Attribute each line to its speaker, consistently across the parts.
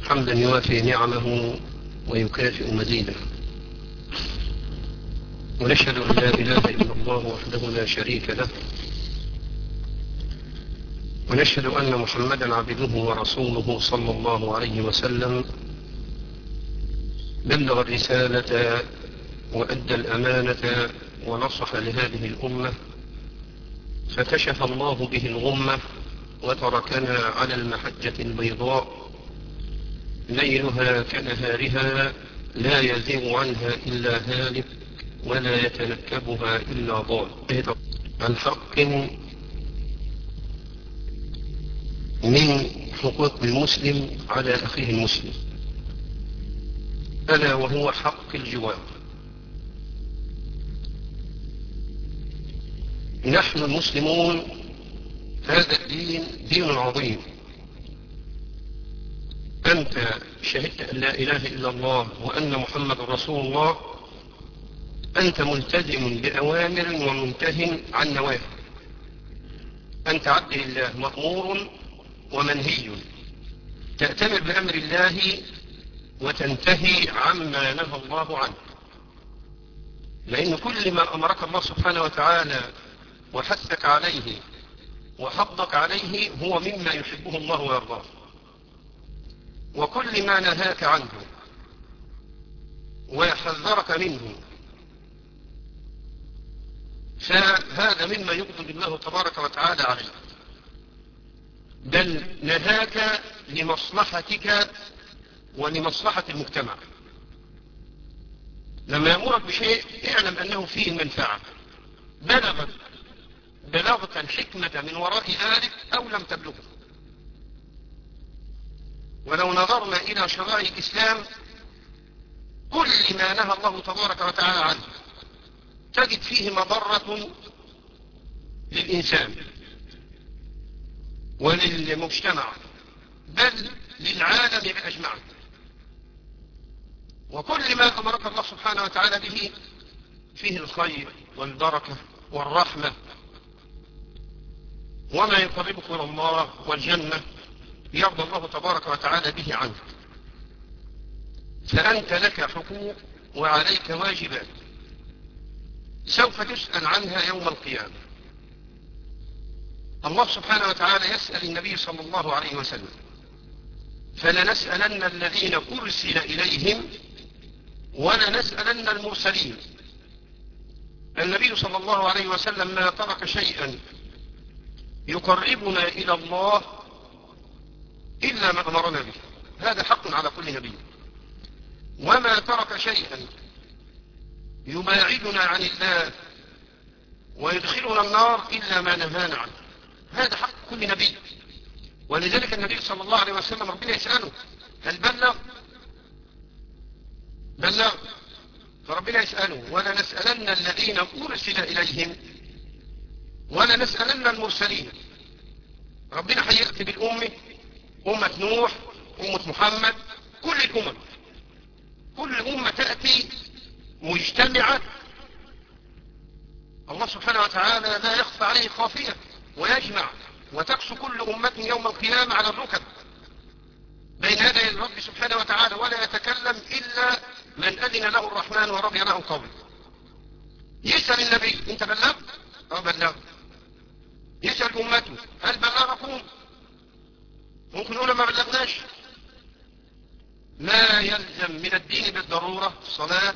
Speaker 1: حمدا يوافي نعمه ويكافئ مزيده ونشهد أن لا إله إلا الله وحده لا شريك له ونشهد أن محمدا عبده ورسوله صلى الله عليه وسلم بلغ الرسالة وأدى الأمانة ونصح لهذه الأمة فكشف الله به الغمة وتركنا على المحجة البيضاء ليلها كنهارها لا يزيغ عنها إلا هالك ولا يتنكبها إلا ضال عن حق من حقوق المسلم على أخيه المسلم ألا وهو حق الجوار نحن المسلمون هذا الدين دين عظيم أنت شهدت أن لا إله إلا الله وأن محمد رسول الله أنت ملتزم بأوامر ومنته عن نواهي أنت عبد الله مأمور ومنهي تأتمر بأمر الله وتنتهي عما نهى الله عنه لأن كل ما أمرك الله سبحانه وتعالى وحثك عليه وحضك عليه هو مما يحبه الله ويرضاه وكل ما نهاك عنه ويحذرك منه فهذا مما يغضب الله تبارك وتعالى عليه بل نهاك لمصلحتك ولمصلحة المجتمع لما يأمرك بشيء اعلم أنه فيه المنفعة بلغت بلغت الحكمة من وراء ذلك أو لم تبلغه ولو نظرنا إلى شرائع الإسلام كل ما نهى الله تبارك وتعالى عنه تجد فيه مضرة للإنسان وللمجتمع بل للعالم بأجمعه وكل ما أمرك الله سبحانه وتعالى به فيه الخير والبركة والرحمة وما يقربك من الله والجنة يرضى الله تبارك وتعالى به عنك فأنت لك حقوق وعليك واجبات سوف تسأل عنها يوم القيامة الله سبحانه وتعالى يسأل النبي صلى الله عليه وسلم فلنسألن الذين أرسل إليهم ولنسألن المرسلين النبي صلى الله عليه وسلم ما ترك شيئا يقربنا إلى الله إلا ما أمرنا به هذا حق على كل نبي وما ترك شيئا يباعدنا عن الله ويدخلنا النار إلا ما نهانا عنه هذا حق كل نبي ولذلك النبي صلى الله عليه وسلم ربنا يسأله هل بلغ بلغ فربنا يسأله ولا نسألن الذين أرسل إليهم ولا نسألن المرسلين ربنا هيأتي بالأمة أمة نوح أمة محمد كل الأمم كل أمة تأتي مجتمعة الله سبحانه وتعالى لا يخفى عليه خافية ويجمع وتكسو كل أمة يوم القيامة على الركب بين يدي الرب سبحانه وتعالى ولا يتكلم إلا من أذن له الرحمن ورضي له قوله يسأل النبي انت بلغت أو بلغت يسأل أمته هل بلغكم ممكن نقول ما بلغناش ما يلزم من الدين بالضرورة الصلاة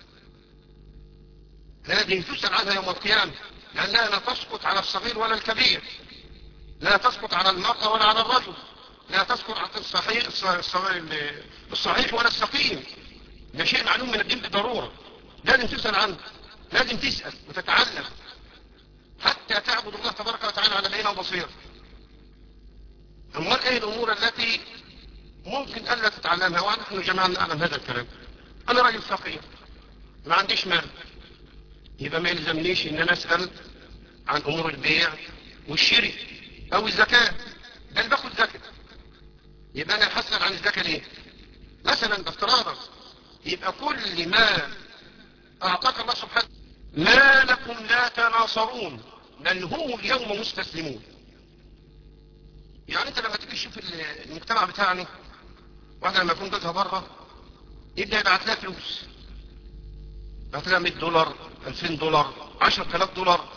Speaker 1: هذه تسأل عنها يوم القيامة لأنها لا تسقط على الصغير ولا الكبير لا تسقط على المرأة ولا على الرجل لا تسقط على الصحيح, الصحيح ولا السقيم ده شيء معلوم من الدين بالضرورة لازم تسأل عنه لازم تسأل وتتعلم حتى تعبد الله تبارك وتعالى على بينه وبصيره أمال ايه الأمور التي ممكن ألا تتعلمها ونحن جميعا نعلم هذا الكلام أنا راجل فقير ما عنديش مال يبقى ما يلزمنيش ان انا اسأل عن امور البيع والشراء او الزكاة بل باخد زكاة يبقى انا هسأل عن الزكاة ليه مثلا بافتراضا يبقى كل ما اعطاك الله سبحانه ما لكم لا تناصرون بل هم اليوم مستسلمون يعني انت لما تيجي تشوف المجتمع بتاعنا واحدة لما يكون جوزها بره يبدأ يبعت لها فلوس يبعت لها 100 دولار 2000 دولار 10000 دولار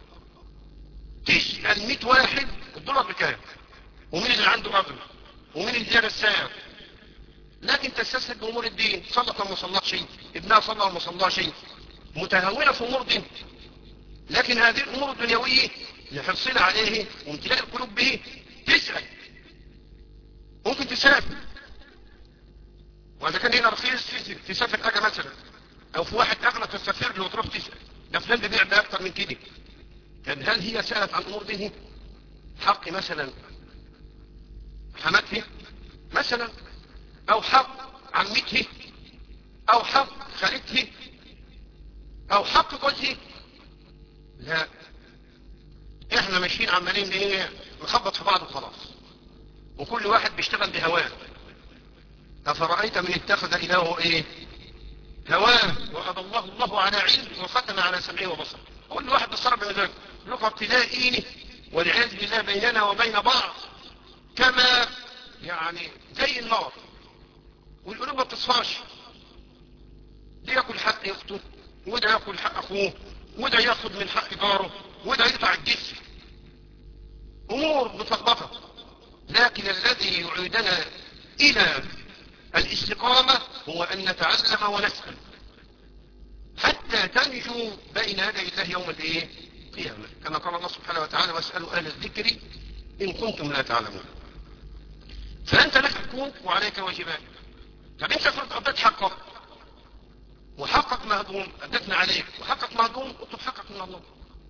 Speaker 1: تسأل 100 واحد الدولار بكام ومين اللي عنده مبلغ ومين اللي ادانا السعر لكن تستسهل بامور الدين صلت وما صلت شيء ابنها صلى وما صلى شيء متهاونه في امور دين لكن هذه الامور الدنيويه لحرصنا عليه وامتلاء القلوب به تسأل ممكن تسافر واذا كان هنا رخيص تسافر اجا مثلا او في واحد اغلى تسافر له وتروح تسأل ده فلان بيبيع ده اكتر من كده طب هل هي سألت عن امور دينه حق مثلا حماته مثلا او حق عمته او حق خالته او حق جوزه لا احنا ماشيين عمالين ايه نخبط في بعض وخلاص وكل واحد بيشتغل بهواه افرأيت من اتخذ الهه ايه هواه وأضله الله على علم وختم على سمعه وبصره كل واحد بصر بمزاجه لقى ابتلاء والعياذ بالله بيننا وبين بعض كما يعني زي النار والقلوب ما بتصفاش ده ياكل حق اخته وده ياكل حق اخوه وده ياخد من حق جاره وده يقطع الجسم امور متلخبطه لكن الذي يعيدنا الى الاستقامه هو ان نتعلم ونسال حتى تنجو بين يدي الله يوم الايه القيامه كما قال الله سبحانه وتعالى واسالوا اهل الذكر ان كنتم لا تعلمون فانت لك حقوق وعليك واجبات طب انت فرض اديت حقك وحقك مهضوم اديتنا عليك وحقك مهضوم اطلب حقك من الله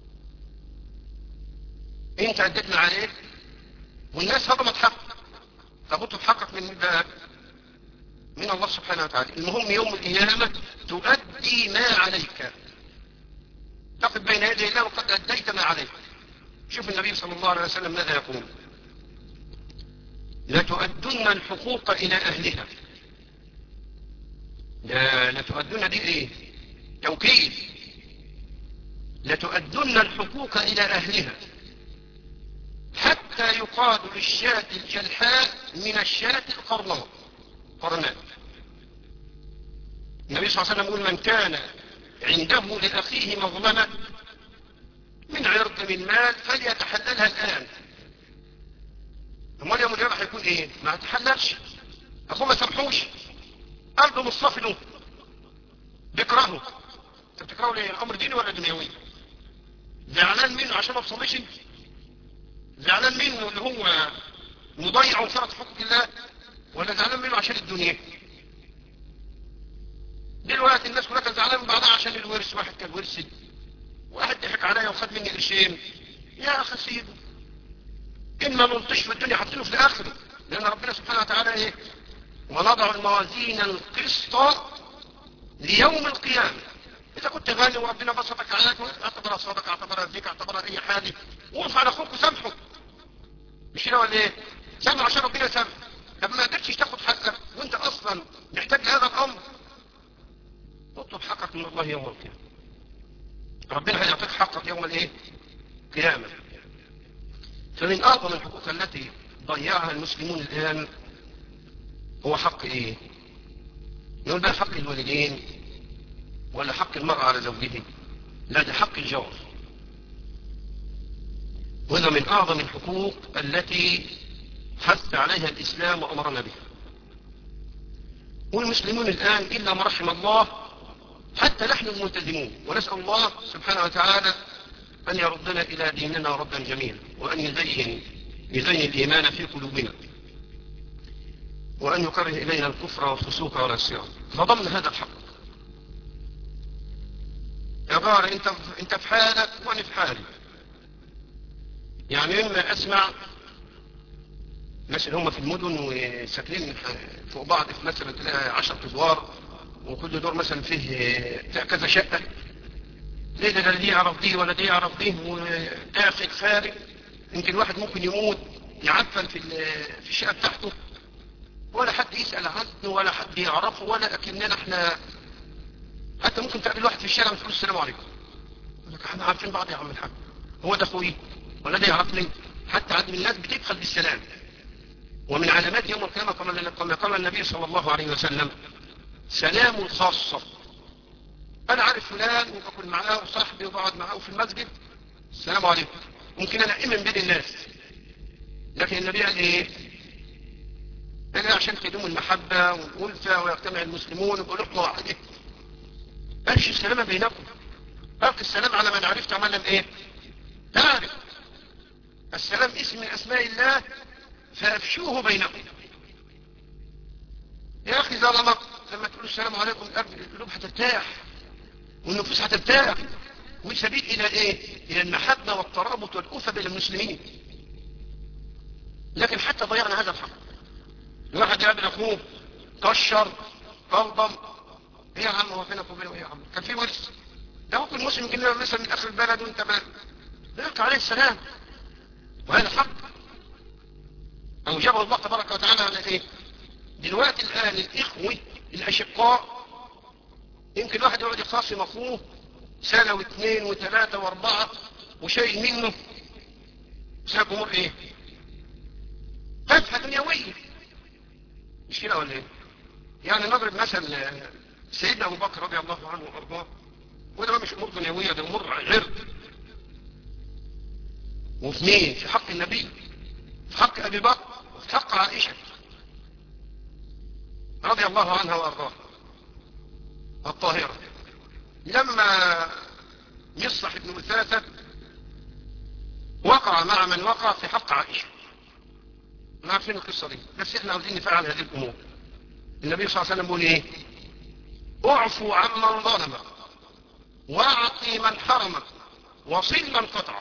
Speaker 1: انت اديتنا عليك والناس هضمت حقك طب اطلب حقك من باب من الله سبحانه وتعالى المهم يوم القيامة تؤدي ما عليك تقف بين يدي الله وقد أديت ما عليك شوف النبي صلى الله عليه وسلم ماذا يقول لتؤدن الحقوق إلى أهلها لا لتؤدن دي ايه توكيد لتؤدن الحقوق إلى أهلها حتى يقاد للشاة الجلحاء من الشاة القرناء قرناء النبي صلى الله عليه وسلم يقول من كان عنده لأخيه مظلمة من عرض من مال فليتحللها الآن امال يوم القيامة هيكون ايه ما تحللش اخوه ما سامحوش قلبه مصطفي له بيكرهه انت بتكرهه ليه امر ديني ولا دنيوي زعلان منه عشان ما بصليش زعلان منه اللي هو مضيع وفرط حقوق الله ولا زعلان منه عشان الدنيا دلوقتي الناس كلها كانت زعلانه من بعضها عشان الورث واحد كان ورث واحد ضحك عليا وخد مني قرشين يا اخي سيبه ان ما نلطش في الدنيا حاطينه في الاخره لان ربنا سبحانه وتعالى ايه ونضع الموازين القسط ليوم القيامه اذا كنت غني وربنا بسطك عليك اعتبرها صدقه اعتبرها ذيك اعتبرها اي حاجه وقف على اخوك وسامحه مش كده ولا ايه سامح عشان ربنا يسامح طب ما قدرتش تاخد حقك وانت اصلا محتاج لهذا الامر اطلب حقك من الله يوم القيامه ربنا هيعطيك حقك يوم الايه قيامه فمن اعظم الحقوق التي ضيعها المسلمون الان هو حق ايه نقول بقى حق الوالدين ولا حق المرأة على زوجه لا ده حق الجار وهذا من اعظم الحقوق التي حث عليها الاسلام وامرنا بها والمسلمون الان الا ما رحم الله حتى نحن الملتزمون ونسأل الله سبحانه وتعالى أن يردنا إلى ديننا ردا جميلا وأن يزين يزين الإيمان في قلوبنا وأن يكره إلينا الكفر والفسوق والعصيان فضمن هذا الحق يا غار انت انت في حالك وانا في حالي يعني اما اسمع مثلا هم في المدن وساكنين فوق بعض في مثلا تلاقي 10 ادوار وكل دور مثلا فيه كذا شقة ليه ده دي يعرف دي ولا دي يعرف دي وداخل خارج يمكن الواحد ممكن يموت يعفن في في الشقة بتاعته ولا حد يسأل عنه ولا حد يعرفه ولا اكننا احنا حتى ممكن تقابل واحد في الشارع وتقول السلام عليكم يقول لك احنا عارفين بعض يا عم الحاج هو ده اخوي ولا ده يعرفني حتى عدد من الناس بتدخل بالسلام ومن علامات يوم القيامة كما قال النبي صلى الله عليه وسلم سلام خاصة أنا عارف فلان وبكون معاه وصاحبي وبقعد معاه في المسجد السلام عليكم ممكن أنا أمن بين الناس لكن النبي قال إيه قال عشان تدوم المحبة والألفة ويجتمع المسلمون وبلوح واحدة أمشي السلام بينكم ألقي السلام على من عرفت عملا إيه تعرف السلام اسم من أسماء الله فأفشوه بينكم يا أخي ظلمك لما تقول السلام عليكم القلوب هترتاح والنفوس هترتاح وسبيل إلى إيه إلى المحبة والترابط والألفة بين المسلمين لكن حتى ضيعنا هذا الحق الواحد يقابل أخوه كشر قلبم ايه يا عم هو فينك وبينه ايه يا عم كان في ورث ده ممكن مسلم يمكن مثلا من اخر البلد وانت ما يلقى عليه السلام وهذا حق أوجبه الله تبارك وتعالى على إيه دلوقتي الآن الإخوة الأشقاء يمكن واحد يقعد يخاصم أخوه سنة واثنين وثلاثة واربعة وشيء منه بسبب أمور إيه تفهة دنيوية مش كده ولا إيه يعني نضرب مثل سيدنا أبو بكر رضي الله عنه وأرضاه وده مش أمور دنيوية ده أمور عرض واثنين في حق النبي في حق أبي بكر وفي حق عائشة رضي الله عنها وأرضاها الطاهرة لما يصح ابن مثاثة وقع مع من وقع في حق عائشة ما عارفين القصة دي بس احنا عاوزين نفعل هذه الأمور النبي صلى الله عليه وسلم بيقول ايه اعفوا عمن ظلم واعطي من حرم وصل من قطعه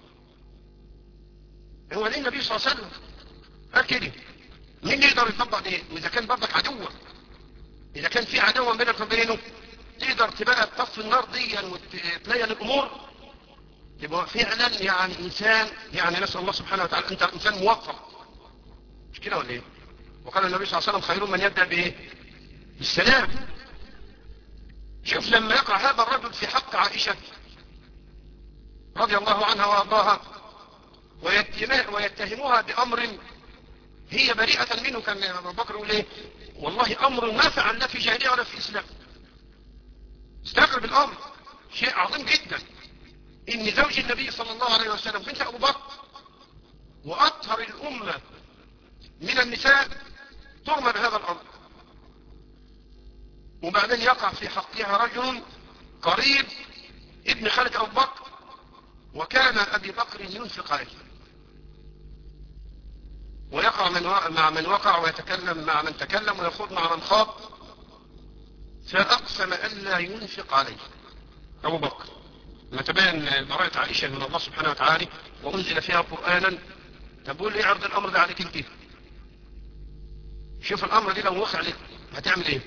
Speaker 1: هو ليه النبي صلى الله عليه وسلم قال كده مين يقدر يطبق ده واذا كان برضك عدوة اذا كان في عدوة بينك وبينه تقدر تبقى تطفي النار دي وتلين الامور تبقى فعلا يعني انسان يعني نسال الله سبحانه وتعالى انت انسان موفق مش كده ولا ايه وقال النبي صلى الله عليه وسلم خير من يبدا بايه بالسلام شوف لما يقع هذا الرجل في حق عائشه رضي الله عنها وارضاها ويتهموها بأمر هي بريئة منه كان أبو بكر يقول إيه والله أمر ما فعل لا في جاهلية ولا في إسلام استغرب الأمر شيء عظيم جدا إن زوج النبي صلى الله عليه وسلم بنت أبو بكر وأطهر الأمة من النساء ترمى بهذا الأمر وبعدين يقع في حقها رجل قريب ابن خالة أبو بكر وكان أبي بكر ينفق عليه ويقع من مع من وقع ويتكلم مع من تكلم ويخوض مع من خاض فأقسم ألا ينفق عليه أبو بكر لما تبين براءة عائشة من الله سبحانه وتعالى وأنزل فيها قرآنا تقول لي عرض الأمر ده عليك انت شوف الأمر دي لو وقع عليك هتعمل ايه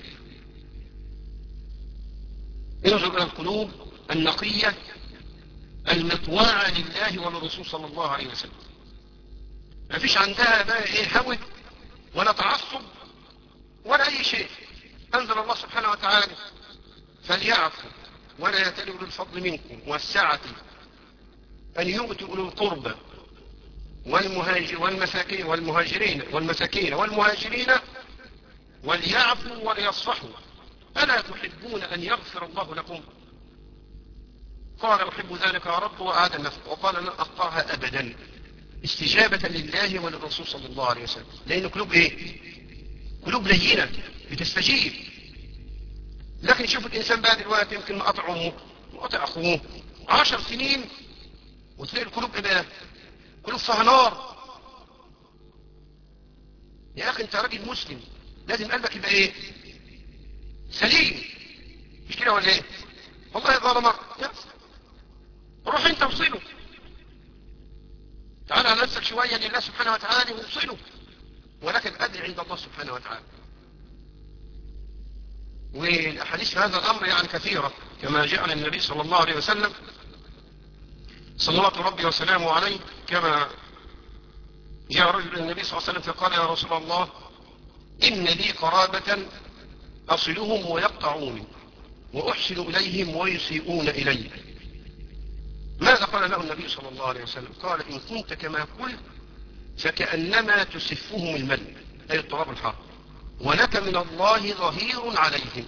Speaker 1: انظر إلى القلوب النقية المطواعة لله وللرسول صلى الله عليه وسلم ما فيش عندها بقى ايه هوى ولا تعصب ولا اي شيء انزل الله سبحانه وتعالى فليعفوا ولا يتلوا للفضل منكم والسعة ان يؤتوا اولو القربى والمهاجر والمساكين والمهاجرين والمساكين والمهاجرين وليعفوا وليصفحوا ألا تحبون أن يغفر الله لكم قال أحب ذلك يا رب وأعاد النفق وقال لن أقطعها أبدا استجابة لله وللرسول صلى الله عليه وسلم لأن قلوب إيه قلوب لينة بتستجيب لكن شوف الإنسان بقى دلوقتي يمكن مقطع أمه مقطع أخوه عشر سنين وتلاقي القلوب إيه بقى قلوب فيها نار يا أخي أنت راجل مسلم لازم قلبك يبقى إيه سليم مش كده ولا إيه والله ظلمك روح أنت وصله تعال على نفسك شوية لله سبحانه وتعالى ووصله ولكن أدري عند الله سبحانه وتعالى والأحاديث في هذا الأمر يعني كثيرة كما جاء عن النبي صلى الله عليه وسلم صلوات ربي وسلامه عليه كما جاء رجل النبي صلى الله عليه وسلم فقال يا رسول الله إن لي قرابة أصلهم ويقطعوني وأحسن إليهم ويسيئون إلي ماذا قال له النبي صلى الله عليه وسلم قال إن كنت كما قلت فكأنما تسفهم المن أي التراب الحار ولك من الله ظهير عليهم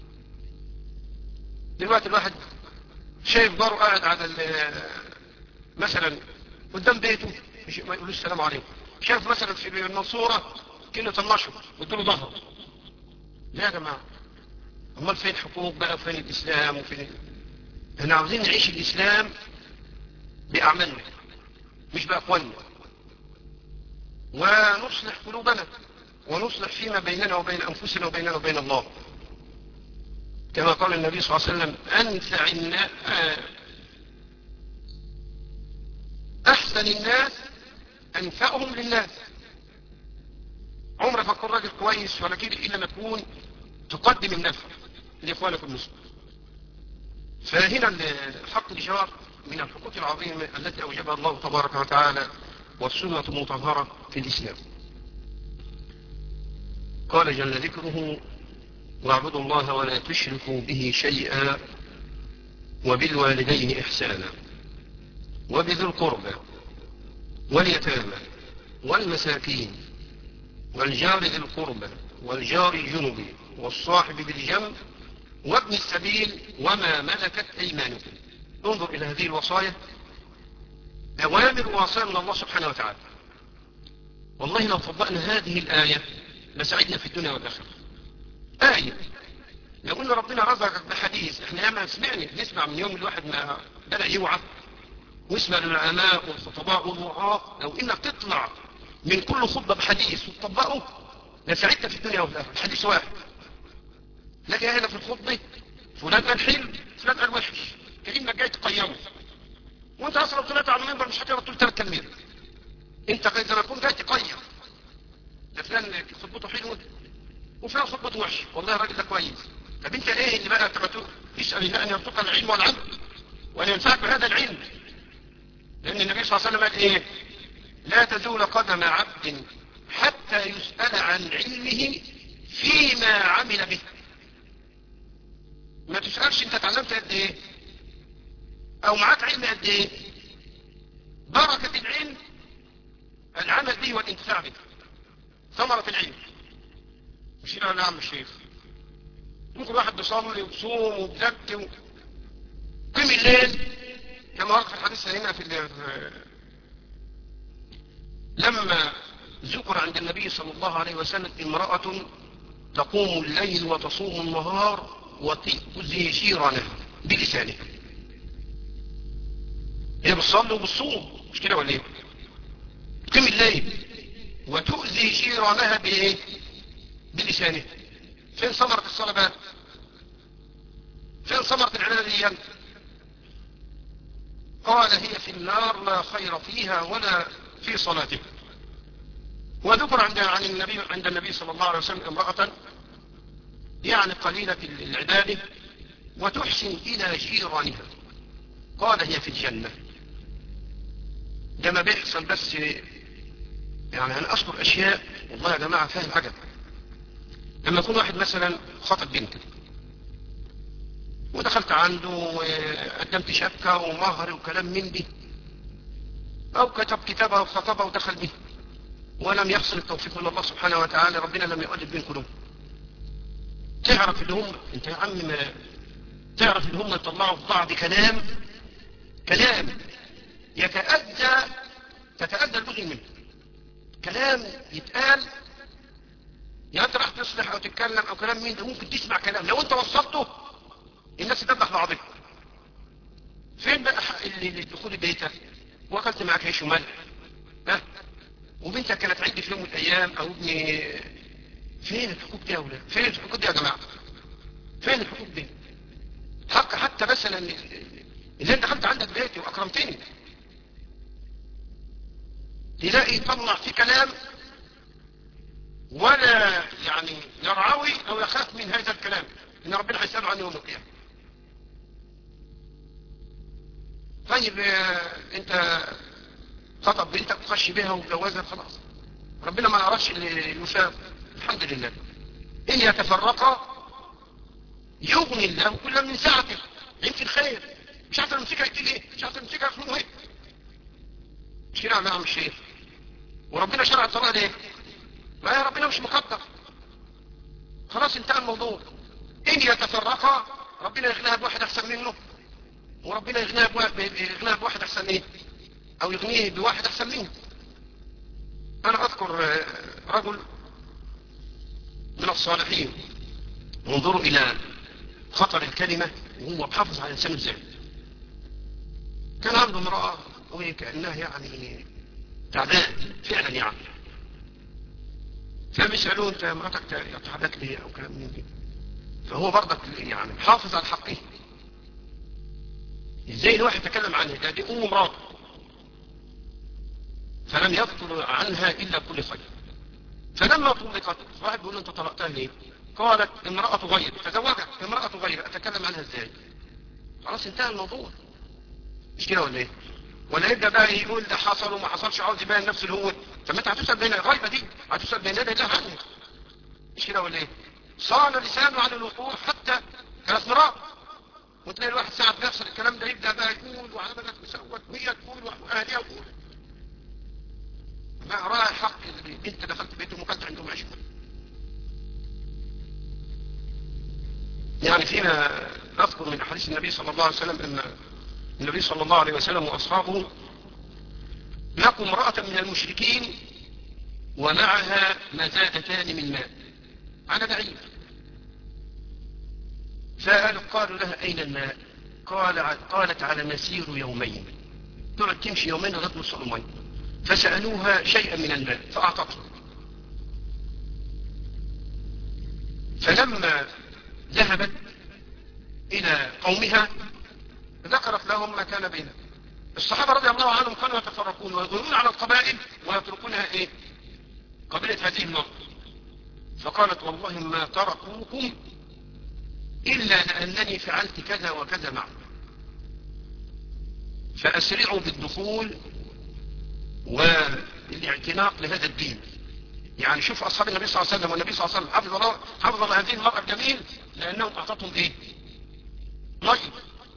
Speaker 1: دلوقتي الواحد شايف جاره قاعد على مثلا قدام بيته مش ما يقولوش السلام عليكم شايف مثلا في المنصورة كأنه طنشه وادوا له ظهره لا يا جماعة امال فين حقوق بقى وفين الاسلام وفين احنا عاوزين نعيش الاسلام باعمالنا مش باقوالنا ونصلح قلوبنا ونصلح فيما بيننا وبين انفسنا وبيننا وبين الله كما قال النبي صلى الله عليه وسلم انفع الناس احسن الناس انفعهم للناس عمرك ما تكون راجل كويس ولا كده الا ما تكون تقدم النفع لاخوانك المسلمين فهنا حق الجار من الحقوق العظيمة التي أوجبها الله تبارك وتعالى والسنة مطهرة في الإسلام قال جل ذكره واعبدوا الله ولا تشركوا به شيئا وبالوالدين إحسانا وبذي القربى واليتامى والمساكين والجار ذي القربى والجار الجنب والصاحب بالجنب وابن السبيل وما ملكت أيمانكم انظر إلى هذه الوصايا أوامر ووصايا من الله سبحانه وتعالى والله لو طبقنا هذه الآية لسعدنا في الدنيا والآخرة آية لو قلنا ربنا رزقك بحديث احنا ياما سمعنا نسمع من يوم الواحد ما بدأ يوعى واسمع للعلماء والخطباء والوعاء لو انك تطلع من كل خطبة بحديث وتطبقه لسعدت في الدنيا والآخرة حديث واحد لكن هنا في الخطبة فلان قال حلو فلان قال وحش كأنك جاي تقيمه وانت اصلا طلعت على المنبر مش هتقدر تقول ثلاث كلمات انت زي ما تكون جاي تقيم ده فلان خطبته حلوه وفلان خطبته وحش والله الراجل ده كويس طب انت ايه اللي بقى تبقى تسال الله ان يرزقك العلم والعمل وان ينفعك بهذا العلم لان النبي صلى الله عليه وسلم قال ايه لا تزول قدم عبد حتى يسأل عن علمه فيما عمل به ما تسألش انت اتعلمت قد ايه او معاك علم قد ايه بركة العلم العمل به والانتفاع به ثمرة العلم مش هنا نعم الشيخ ممكن واحد بيصلي وبصوم وبزكي و... قيم الليل كما ورد في الحديث هنا في لما ذكر عند النبي صلى الله عليه وسلم امرأة تقوم الليل وتصوم النهار وتؤذي جيرانها بلسانها هي بتصلي وبتصوم مش كده ولا ايه تقيم الليل وتؤذي جيرانها بايه بلسانها فين ثمرة الصلاة بقى فين ثمرة العبادة دي قال هي في النار لا خير فيها ولا في صلاتها وذكر عند عن النبي عند النبي صلى الله عليه وسلم امرأة يعني قليلة العبادة وتحسن إلى جيرانها قال هي في الجنة ده ما بيحصل بس يعني أنا أذكر أشياء والله يا جماعة فاهم عجب لما يكون واحد مثلا خطب بنته ودخلت عنده وقدمت شبكة ومهر وكلام من دي أو كتب كتابة وخطبها ودخل به ولم يحصل التوفيق من الله سبحانه وتعالى ربنا لم يؤلف بين قلوب تعرف اللي هم انت يا عم ما تعرف اللي هم يطلعوا في بعض كلام كلام يتأدى تتأدى الأذن منه كلام يتقال يا انت راح تصلح او تتكلم او كلام مين ده ممكن تسمع كلام لو انت وصلته الناس تذبح بعضها فين بقى اللي دخول بيتك واكلت معاك عيش وملح ها وبنتك كانت عندي في يوم من الايام او ابني فين الحقوق دي يا اولاد فين الحقوق دي يا جماعه فين الحقوق دي حق حتى مثلا اللي انت دخلت عندك بيتي واكرمتني تلاقي يطلع في كلام ولا يعني يرعوي او يخاف من هذا الكلام ان ربنا هيسأله عنه يوم القيامة طيب انت خطب بنتك وخش بها وجوازها خلاص ربنا ما أرادش اللي يشاف الحمد لله إن يتفرقا يغني الله كل من ساعته يمكن خير مش عارف نمسكها يكتب ايه مش عارف نمسكها يخلوه ايه مش كده يا عم الشيخ وربنا شرع الطلاق ليه ما يا ربنا مش مقدر خلاص انتهى الموضوع ان يتفرقا ربنا يغنيها بواحد احسن منه وربنا يغنيها بواحد, يغنيها بواحد احسن ايه او يغنيه بواحد احسن منه انا اذكر رجل من الصالحين انظروا الى خطر الكلمة وهو بحافظ على لسانه ازاي كان عنده امرأة وكأنها يعني تعبان فعلا يعني فبيسألوه انت مراتك تعبت ليه او كلام من كده فهو برضك يعني حافظ على حقه ازاي الواحد يتكلم عنها ده دي ام مراته فلم يذكر عنها الا كل خير فلما طلقت واحد بيقول له انت طلقتها ليه قالت امرأة غير تزوجت امرأة غير اتكلم عنها ازاي خلاص انتهى الموضوع مش كده ولا ايه ولا يبدا بقى يقول ده حصل وما حصلش عاوز يبين نفسه اللي هو طب ما انت هتسال بين الغيبه دي هتسال بين يدي الله عنه مش كده ولا ايه صان لسانه عن الوقوع حتى كانت مراه وتلاقي الواحد ساعة نفس الكلام ده يبدا بقى يقول وعملت وسوت وهي تقول واهلها تقول ما راى الحق اللي انت دخلت بيتهم وكنت عندهم عشره يعني فينا نذكر من حديث النبي صلى الله عليه وسلم ان النبي صلى الله عليه وسلم واصحابه لقوا امرأة من المشركين ومعها مزادتان من ماء على بعيد سألوا قالوا لها اين الماء قال قالت على مسير يومين تقعد تمشي يومين لغايه نص الماء فسألوها شيئا من الماء فأعطته فلما ذهبت إلى قومها ذكرت لهم ما كان بينهم الصحابة رضي الله عنهم كانوا يتفرقون ويغيرون على القبائل ويتركونها ايه قبيلة هذه النار فقالت والله ما تركوكم إلا لأنني فعلت كذا وكذا معكم فأسرعوا بالدخول والاعتناق لهذا الدين يعني شوف أصحاب النبي صلى الله عليه وسلم والنبي صلى الله عليه وسلم حفظ الله حفظ الله هذه المرأة الجميل لأنهم أعطتهم إيه طيب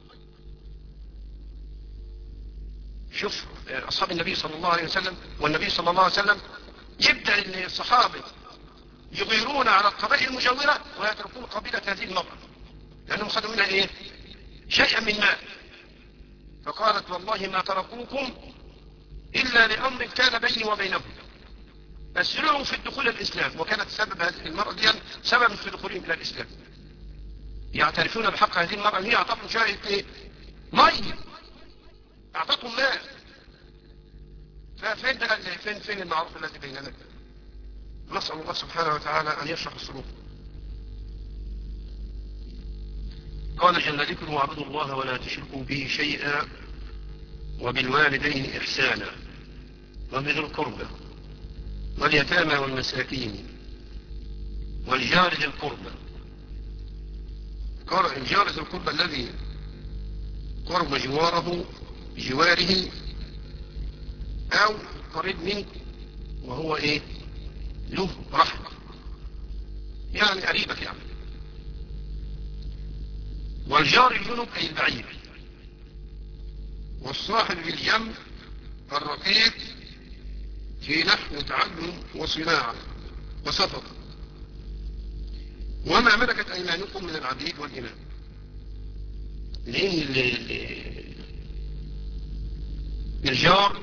Speaker 1: شوف أصحاب النبي صلى الله عليه وسلم والنبي صلى الله عليه وسلم يبدأ الصحابة يغيرون على القبائل المجاورة ويتركون قبيلة هذه المرأة لأنهم خدوا منها إيه شيئا من ماء فقالت والله ما تركوكم إلا لأمر كان بيني وبينهم أسرعوا في الدخول الإسلام وكانت سبب هذه المرأة دي سبب في دخولهم إلى الإسلام يعترفون بحق هذه المرأة هي أعطتهم شاهد إيه مي أعطتهم ماء ففين ده فين فين المعروف الذي بيننا نسأل الله سبحانه وتعالى أن يشرح الصدور قال جل ذكر واعبدوا الله ولا تشركوا به شيئا وبالوالدين إحسانا وبذي القربى واليتامى والمساكين والجار ذي القربى قال الجار ذي القربى الذي قرب جواره جواره او قريب منه وهو ايه له رحمة يعني قريبك يعني والجار الجنوب اي البعيد والصاحب بالجنب الرقيق في نحو تعلم وصناعة وسفر وما ملكت ايمانكم من العبيد والإمام لان الجار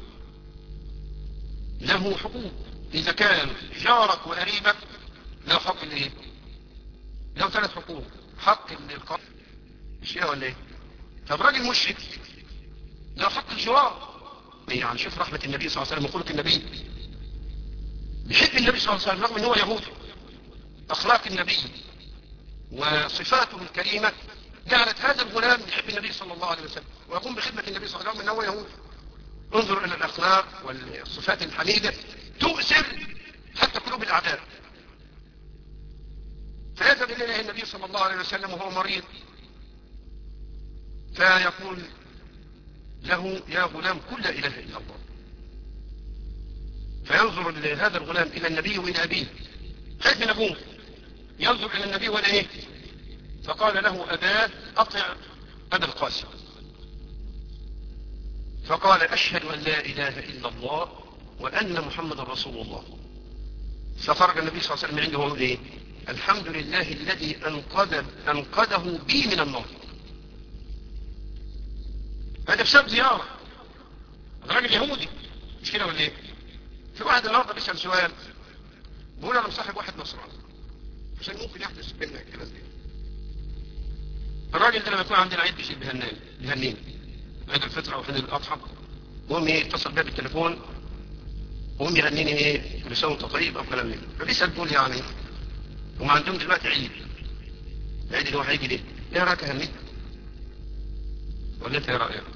Speaker 1: له حقوق اذا كان جارك وقريبك له حق الايه له ثلاث حقوق حق القرب مش ولا ايه طب راجل مشرك له حق الجوار يعني شوف رحمة النبي صلى الله عليه وسلم وخلق النبي بيحب النبي صلى الله عليه وسلم رغم ان هو يهودي اخلاق النبي وصفاته الكريمة جعلت هذا الغلام يحب النبي صلى الله عليه وسلم ويقوم بخدمة النبي صلى الله عليه وسلم انه يهودي انظر الى الاخلاق والصفات الحميدة تؤثر حتى قلوب الاعداء فيذهب اليه النبي صلى الله عليه وسلم وهو مريض فيقول له يا غلام كل لا اله الا الله فينظر هذا الغلام الى النبي والى ابيه خايف من ابوه ينظر الى النبي ولا ايه فقال له اباه اطع ابا القاسم فقال اشهد ان لا اله الا الله وأن محمد رسول الله فخرج النبي صلى الله عليه وسلم عنده ويقول ايه الحمد لله الذي أنقذ أنقذه بي من النار هذا بسبب زيارة الراجل يهودي مش كده ولا ايه في واحد النهارده بيسأل سؤال بيقول انا مصاحب واحد نصراني عشان ممكن يحدث بيننا الكلام ده الراجل ده لما يكون عندنا عيد بيشيل بهنان بهنين عيد الفطر او عيد الاضحى وهم ايه اتصل بيا بالتليفون وهم يغنيني ايه كل سنه وانت طيب او كلام من فبيسال بيقول يعني هم عندهم دلوقتي عيد العيد اللي هو هيجي ده ايه رايك اهنيك ولا انت ايه رايك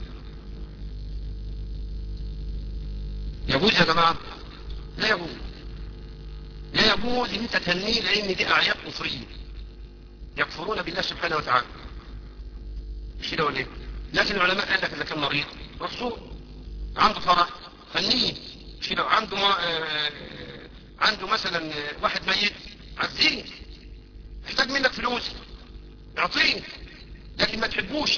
Speaker 1: يجوز يا جماعه لا يجوز لا يجوز ان انت تهنيه لان دي اعياد كفريه يكفرون بالله سبحانه وتعالى مش كده ولا ايه لكن العلماء قال لك اذا كان مريض رسول عنده فرح فنيه مش كده عنده ما آه عنده مثلا واحد ميت عزيه يحتاج منك فلوس اعطيه لكن ما تحبوش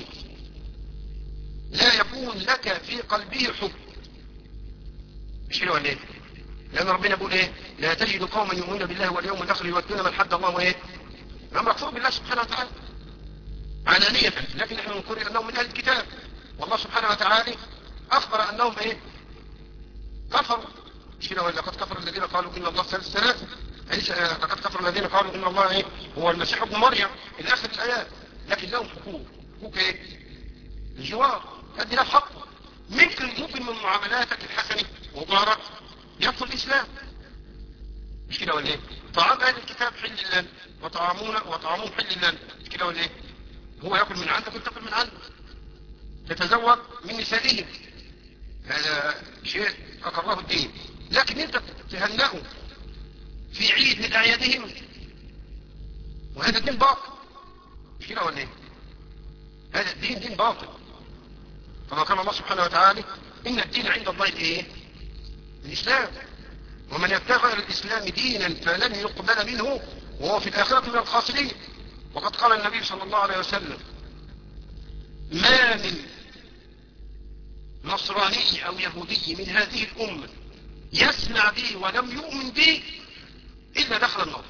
Speaker 1: لا يكون لك في قلبه حب مش كده ولا ايه لان ربنا بيقول ايه لا تجد قوما يؤمنون بالله واليوم الاخر يودون من حد الله ايه هم مكفور بالله سبحانه وتعالى علانية لكن نحن نقول انهم من اهل الكتاب والله سبحانه وتعالى اخبر انهم ايه كفروا مش كده ولا قد كفر الذين قالوا ان الله ثالث ثلاثة لقد كفر الذين قالوا ان الله ايه هو المسيح ابن مريم الى اخر الايات لكن لهم حقوق حقوق ايه الجوار ادي له حق ممكن ممكن من معاملاتك الحسنة وجارك يدخل الاسلام مش كده ولا ايه طعام اهل الكتاب حل لنا وطعامونا وطعامهم حل لنا مش كده ولا ايه هو ياكل من عندك وانت تاكل من عنده تتزوج من نسائهم هذا شيء اقره الدين لكن انت تهنئه في عيد من اعيادهم وهذا الدين باطل مش كده ولا ايه هذا الدين دين باطل كما قال الله سبحانه وتعالى ان الدين عند الله ايه الاسلام ومن يبتغى غير الاسلام دينا فلن يقبل منه وهو في الاخره من الخاسرين وقد قال النبي صلى الله عليه وسلم ما من نصراني او يهودي من هذه الامه يسمع بي ولم يؤمن بي الا دخل النار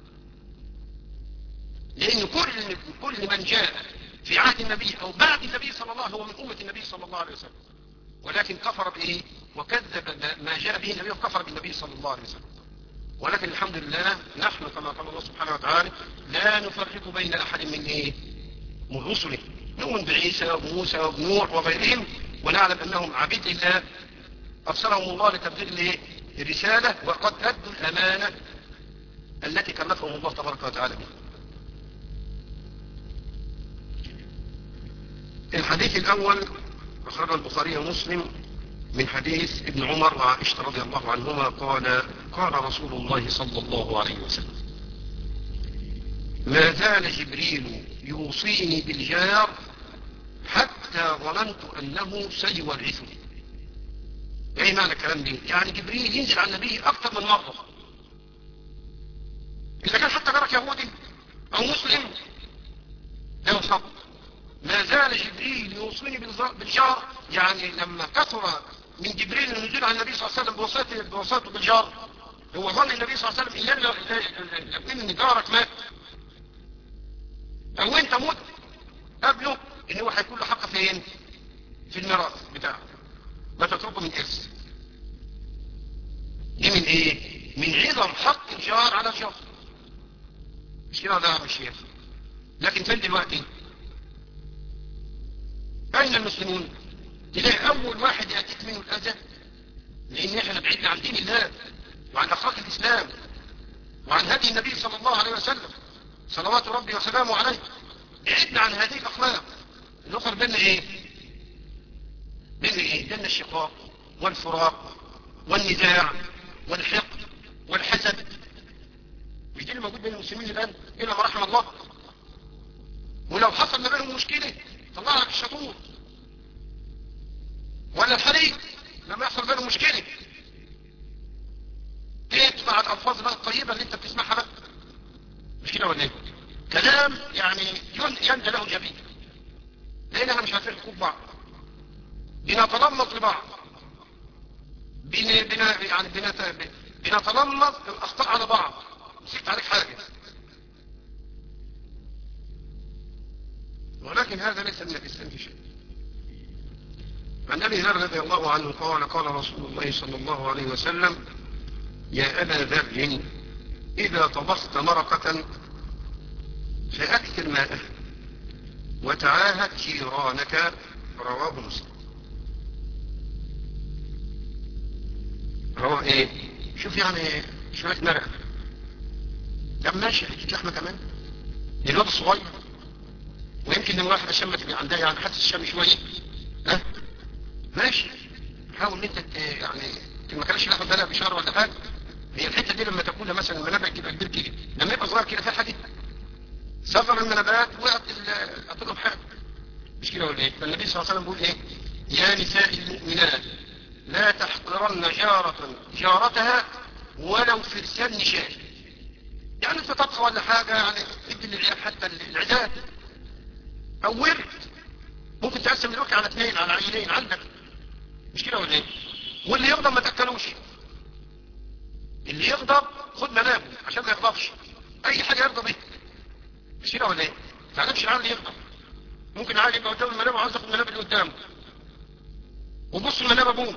Speaker 1: لان كل كل من جاء في عهد النبي او بعد النبي صلى الله عليه وسلم هو من امه النبي صلى الله عليه وسلم ولكن كفر بايه وكذب ما جاء به النبي وكفر بالنبي صلى الله عليه وسلم ولكن الحمد لله نحن كما قال الله سبحانه وتعالى لا نفرق بين احد من ايه من رسله نؤمن بعيسى وموسى وبنوح وغيرهم ونعلم انهم عبيد لله ارسلهم الله لتبليغ الرسالة وقد ادوا الامانة التي كلفهم الله تبارك وتعالى بها الحديث الاول اخرجه البخاري ومسلم من حديث ابن عمر وعائشة رضي الله عنهما قال قال رسول الله صلى الله عليه وسلم ما زال جبريل يوصيني بالجار حتى ظننت انه سيورثني ايه معنى الكلام ده يعني جبريل ينزل على النبي اكثر من مرة اذا كان حتى جارك يهودي او مسلم له حق ما زال جبريل يوصيني بالجار يعني لما كثر من جبريل النزول على النبي صلى الله عليه وسلم بوصاته بوصاته بالجار هو ظن النبي صلى الله عليه وسلم الا ان جارك مات او انت مت قبله ان هو هيكون له حق فين في الميراث بتاعه ما تتركه من ارث دي من ايه من عظم حق الجار على الجار مش كده ده مش شيخ لكن فين دلوقتي اين المسلمون تلاقي اول واحد يأتيك منه الاذى لان احنا بعيدنا عن دين الله وعن اخلاق الاسلام وعن هدي النبي صلى الله عليه وسلم صلوات ربي وسلامه عليه بعدنا عن هذه الاخلاق الاخر بيننا ايه بيننا ايه بيننا الشقاق والفراق والنزاع والحقد والحسد مش دي اللي موجود بين المسلمين الان الا ما رحم الله ولو حصل ما بينهم مشكله طلع لك الشطور ولا الحريق لما يحصل بينهم مشكله تسمع الالفاظ بقى الطيبه اللي انت بتسمعها بقى مش كده ولا ايه كلام يعني ينجى له الجبين لان احنا مش عارفين حقوق بعض بنتلمط لبعض بن بنا يعني بنت بنتنمط الاخطاء على بعض نسيت عليك حاجه ولكن هذا ليس من الاسلام في شيء عن ابي ذر رضي الله عنه قال قال رسول الله صلى الله عليه وسلم يا ابا ذر اذا طبخت مرقه فاكثر ماءها وتعاهد جيرانك رواه مسلم رواه ايه شوف يعني شوية مرق طب ماشي حتة لحمة كمان الواد الصغير ويمكن لما واحد الشمة تبقى عندها يعني حاسس الشم شوية ها ماشي حاول ان انت يعني ما كانش ياخد بالها بشهر ولا حاجه هي الحته دي لما تاكلها مثلا المنابع تبقى كبير كده لما يبقى صغير كده فيها حاجه صغر المنابات وقعت اطلب حاجه مش كده ولا ايه فالنبي صلى الله عليه وسلم بيقول ايه يا نساء المؤمنات لا تحقرن جارة جارتها ولو فرسان شاي يعني انت تطخ ولا حاجة يعني ادي للعيال حتى العداد او ورد ممكن تقسم الوكل على اثنين على عينين عندك مش كده ولا ايه واللي يغضب ما تاكلوش اللي يغضب خد منابه عشان ما يغضبش اي حاجة يرضى بيها مش كده ولا ايه ما تعرفش العيال اللي يغضب ممكن عادي يبقى قدام المنابه وعاوز ياخد المنابه اللي قدامه وبص المنابه ابوه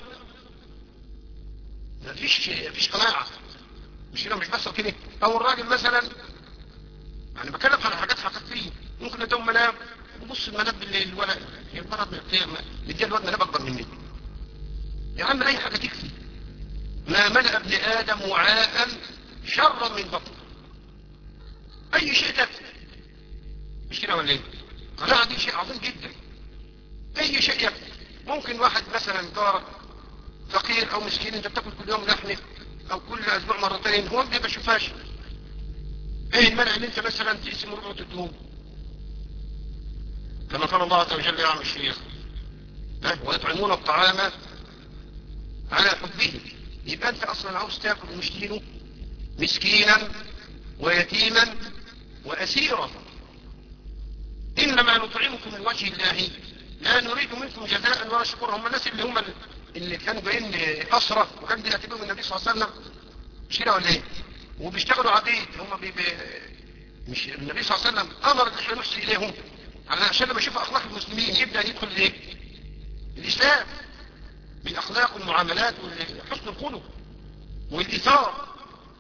Speaker 1: مفيش مفيش قناعه مش كده مش بس كده او الراجل مثلا يعني بكلم على حاجات حقيقيه ممكن قدام مناب وبص المناب الولد المرض مديها الواد مناب اكبر مني يا عم اي حاجه تكفي ما ملأ ابن ادم وعاء شرا من بطن اي شيء تكفي مش كده ولا ايه قناعة دي شيء عظيم جدا اي شيء يكفي ممكن واحد مثلا جارك فقير او مسكين انت بتاكل كل يوم لحمه او كل اسبوع مرتين هو ما بيشوفهاش ايه المنع ان انت مثلا تقسم ربع الدهون كما قال الله عز وجل يا عم الشيخ ويطعمون الطعام على حبه يبقى انت اصلا عاوز تاكل مسكينه مسكينا ويتيما واسيرا انما نطعمكم من وجه الله لا نريد منكم جزاء ولا شكورا هم الناس اللي هم اللي كانوا جايين اسرى وكان بيعتبرهم النبي صلى الله عليه وسلم مش كده ولا ايه وبيشتغلوا عبيد هم بي بي مش النبي صلى الله عليه وسلم امر ان احنا نحسن اليهم عشان لما يشوف اخلاق المسلمين يبدا يدخل الايه الاسلام بالاخلاق والمعاملات وحسن الخلق والايثار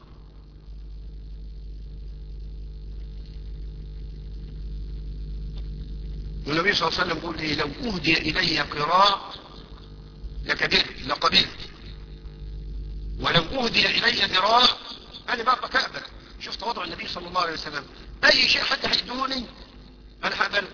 Speaker 1: والنبي صلى الله عليه وسلم يقول لي لو أهدي إلي قراء لكبرت لقبلت ولو أهدي إلي ذراع أنا بقى بكأبل شفت وضع النبي صلى الله عليه وسلم أي شيء حتى هيدوني أنا هقبله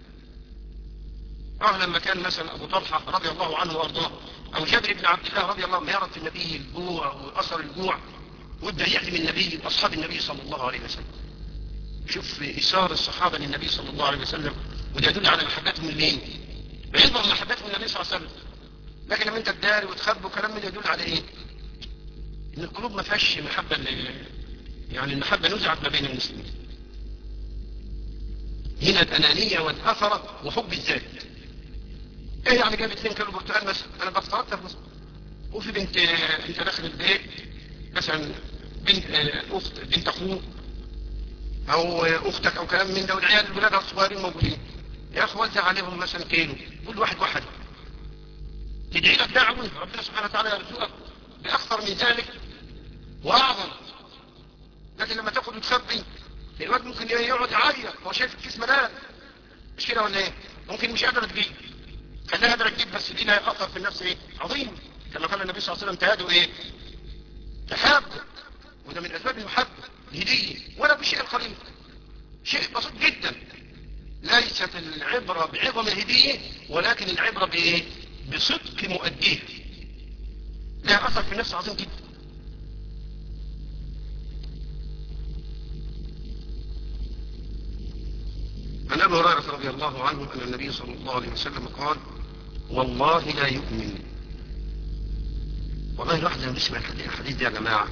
Speaker 1: اه لما كان مثلا أبو طلحة رضي الله عنه وأرضاه أو جابر بن عبد الله رضي الله عنه يرى في النبي الجوع وأثر الجوع وابدأ يعلم النبي وأصحاب النبي صلى الله عليه وسلم شوف إثار الصحابة للنبي صلى الله عليه وسلم وده يدل على محبتهم لمين بعيدهم محبتهم للنبي صلى الله عليه وسلم لكن لما انت تداري وتخبي وكلام من يدل على ايه ان القلوب ما فيهاش محبة يعني المحبة نزعت ما بين المسلمين هنا الأنانية والأثرة وحب الذات ايه يعني جاب اثنين كيلو برتقال مثلا انا بفترضت مثلا وفي بنت انت داخل البيت مثلا بنت اخت بنت اخوه او اختك او كلام من ده والعيال الولاد الصغيرين موجودين يا اخي وزع عليهم مثلا كيلو كل واحد واحد تدعي لك دعوه ربنا سبحانه وتعالى يرزقك باكثر من ذلك واعظم لكن لما تاخد وتخبي الواد ممكن يقعد يعيط هو شايف الكيس ملان مش كده ولا ايه ممكن مش قادر تجيب خليها قادر تجيب بس دي لا يخطر في النفس ايه عظيم كما قال النبي صلى الله عليه وسلم تهادوا ايه تحاب وده من اسباب المحبه الهديه ولا بالشيء القليل شيء بسيط جدا ليست العبرة بعظم الهدية ولكن العبرة بايه بصدق مؤديه لها اثر في النفس عظيم جدا عن ابي هريره رضي الله عنه ان النبي صلى الله عليه وسلم قال والله لا يؤمن والله الواحد لما يسمع الحديث ده يا جماعه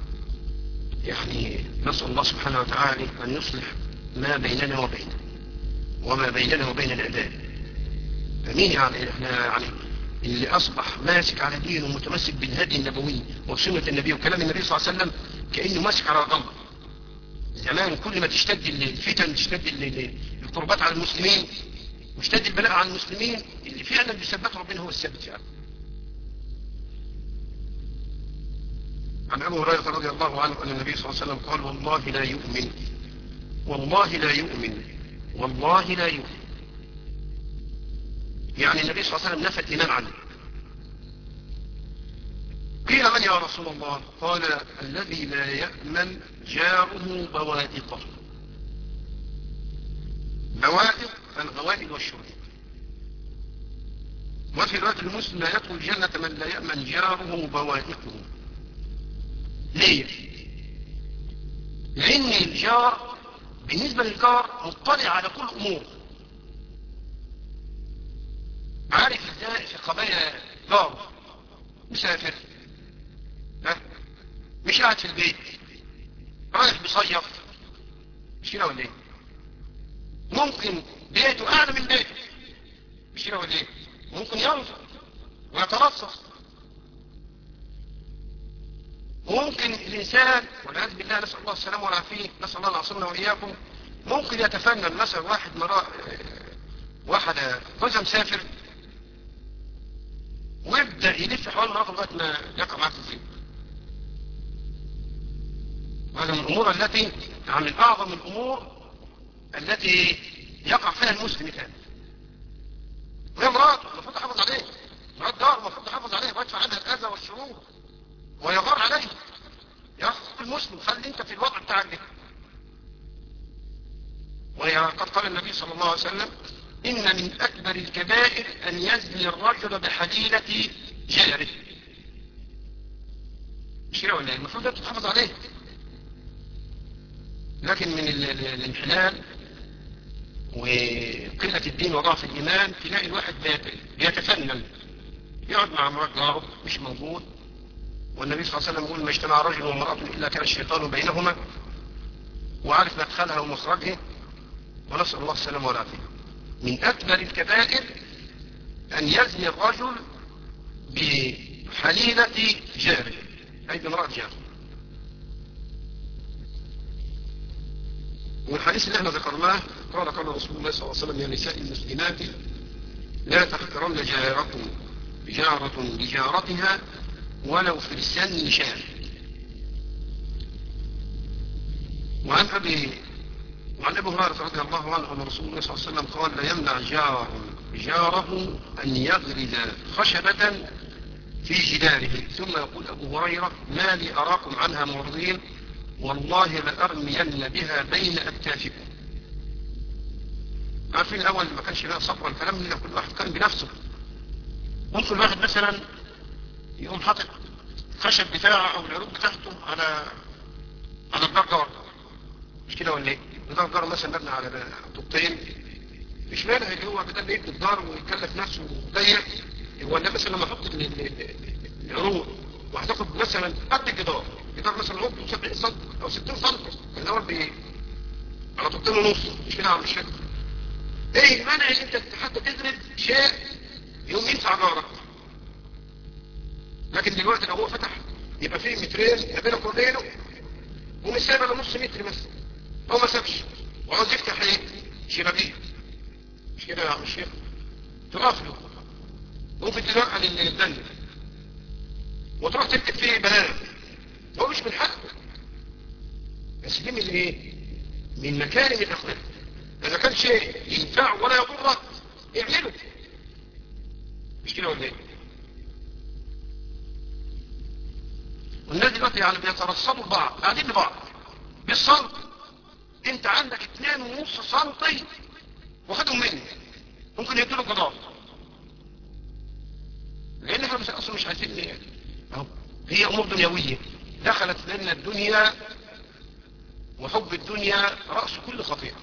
Speaker 1: يعني نسال الله سبحانه وتعالى ان يصلح ما بيننا وبينه وما بيننا وبين الأداء فمين يعني احنا يعني اللي أصبح ماسك على دين ومتمسك بالهدي النبوي وسنة النبي وكلام النبي صلى الله عليه وسلم كأنه ماسك على ضم زمان كل ما تشتد الفتن تشتد القربات على المسلمين واشتد البلاء على المسلمين اللي فعلا بيثبت ربنا هو الثابت فعلا عن أبو هريرة رضي الله عنه أن النبي صلى الله عليه وسلم قال والله لا يؤمن والله لا يؤمن والله لا يؤمن يعني النبي صلى الله عليه وسلم نفى الإيمان عنه قيل من يا رسول الله قال الذي لا يأمن جاره بوادقه بوادق الغوائل والشرب وفي رواية المسلم لا يدخل الجنة من لا يأمن جاره بوادقه ليه لأن الجار بالنسبة للجار مطلع على كل أمور عارف ازاي في قضايا جار مسافر ها مش قاعد في البيت رايح بيصيف مش كده ولا ايه ممكن بيته اعلى من بيته مش كده ولا ايه ممكن ينظر ويتلصص ممكن الانسان والعياذ بالله نسال الله السلامه والعافيه نسال الله العظيم واياكم ممكن يتفنن مثلا واحد مرا واحد جوزها مسافر ويبدا يلف حوالين مراته لغايه ما يقع معاه في الزين وهذا من الامور التي يعني من اعظم الامور التي يقع فيها المسلم كان وهي مراته المفروض تحافظ عليه مرات دار المفروض تحافظ عليه ويدفع عنها الاذى والشرور ويغار عليه يا اخي المسلم خلي انت في الوضع بتاعك ده وقد قال النبي صلى الله عليه وسلم إن من أكبر الكبائر أن يزني الرجل بحليلة جاره مش كده ولا المفروض ده تحافظ عليه لكن من الانحلال وقلة الدين وضعف الإيمان تلاقي الواحد بيتفنن يقعد مع مرات جاره مش موجود والنبي صلى الله عليه وسلم يقول ما اجتمع رجل وامرأة إلا كان الشيطان بينهما وعارف مدخلها ومخرجها ونسأل الله السلامة والعافية من أكبر الكبائر أن يزني الرجل بحليلة جاره أي بامرأة جاره والحديث اللي احنا ذكرناه قال قال رسول الله صلى الله عليه وسلم يا نساء المسلمات لا تحقرن جارة جارة لجارتها ولو في السن شاه وعن أبي وعن ابي هريره رضي الله عنه ان رسول الله صلى الله عليه وسلم قال لا يمنع جار جاره ان يغرز خشبة في جداره ثم يقول ابو هريرة ما لي اراكم عنها معرضين والله لارمين بها بين اكتافكم عارفين الاول ما كانش لها صبر الكلام اللي كل واحد كان بنفسه ممكن واحد مثلا يقوم حاطط خشب بتاعه او العروق بتاعته على على الدرجة مش كده ولا ايه؟ نظام دار مثلا مبنى على طوبتين مش مانع اللي هو بدل يبني الدار ويكلف نفسه ضيق ولا مثلا لما احط العروق وهتاخد مثلا قد الجدار جدار مثلا عمقه 70 سم او 60 سم الاول بايه؟ على طوبتين ونص مش كده مش كده ايه المانع ان انت حتى تدرس شيء يوم ينفع جارك لكن دلوقتي لو هو فتح يبقى فيه مترين ما بينك وبينه ومش سايب الا نص متر مثلا هو ما سابش وعاوز يفتح ايه شبابيه مش كده يا عم الشيخ تقف له ممكن تنقل الدنيا وتروح تكتب فيه بلاغ هو مش من حقه بس دي من ايه من مكارم الاخلاق اذا كان شيء ينفع ولا يضرك اعمله مش كده ولا ايه والناس دلوقتي يعني بيترصدوا بعض قاعدين لبعض بالصمت انت عندك اتنين ونص سنتي واخدهم مني ممكن يدوا له قضاء لان احنا مش اصلا مش عايزين ايه اهو هي امور دنيويه دخلت لنا الدنيا وحب الدنيا راس كل خطيئه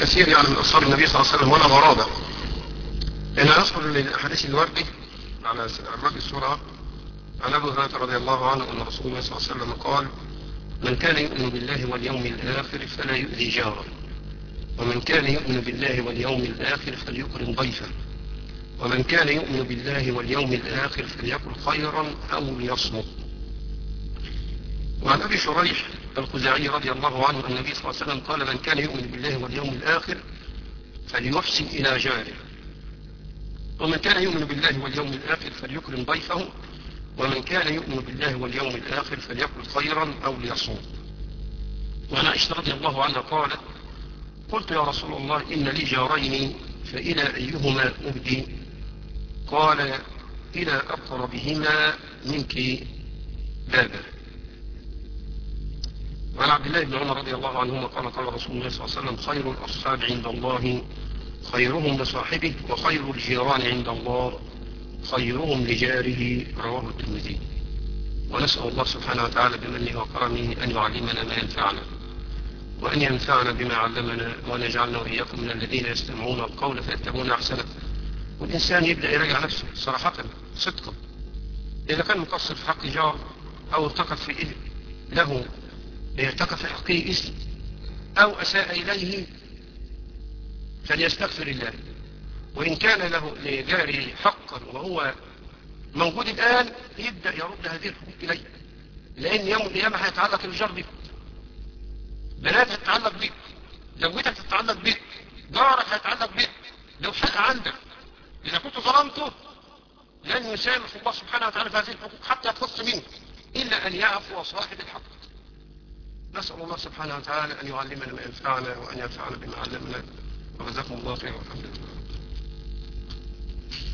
Speaker 1: كثير يعني من أصحاب النبي صلى الله عليه وسلم ولا غرابة أنا أذكر الأحاديث الوردة على الرد السورة عن أبو هريرة رضي الله عنه أن رسول الله صلى الله عليه وسلم قال من كان يؤمن بالله واليوم الآخر فلا يؤذي جاره ومن كان يؤمن بالله واليوم الآخر فليكرم ضيفه ومن كان يؤمن بالله واليوم الآخر فليقل خيرا أو ليصمت وعن أبي شريح الخزاعي رضي الله عنه النبي صلى الله عليه وسلم قال من كان يؤمن بالله واليوم الآخر فليحسن إلى جاره ومن كان يؤمن بالله واليوم الآخر فليكرم ضيفه ومن كان يؤمن بالله واليوم الآخر فليقل خيرا أو ليصوم وعن عائشة رضي الله عنها قالت قلت يا رسول الله إن لي جارين فإلى أيهما أهدي قال إلى أقربهما منك بابا وعن عبد الله بن عمر رضي الله عنهما قال قال رسول الله صلى الله عليه وسلم خير الأصحاب عند الله خيرهم لصاحبه وخير الجيران عند الله خيرهم لجاره رواه الترمذي ونسأل الله سبحانه وتعالى بمنه وكرمه أن يعلمنا ما ينفعنا وأن ينفعنا بما علمنا وأن يجعلنا وإياكم من الذين يستمعون القول فيتبعون أحسنه والإنسان يبدأ يراجع نفسه صراحة صدقا إذا كان مقصر في حق جار أو ارتكب في إذن له ارتكب في حقه إثم أو أساء إليه فليستغفر الله وإن كان له لجاره حقا وهو موجود الآن يبدأ يرد هذه الحقوق إليه لأن يوم القيامة هيتعلق الجار بك بناتك هتتعلق بك زوجتك تتعلق بك جارك هيتعلق بك لو حق عندك إذا كنت ظلمته لن يسامح الله سبحانه وتعالى في هذه الحقوق حتى تخص منه إلا أن يعفو صاحب الحق نسأل الله سبحانه وتعالى أن يعلمنا ما ينفعنا وأن ينفعنا بما علمنا وجزاكم الله خيرا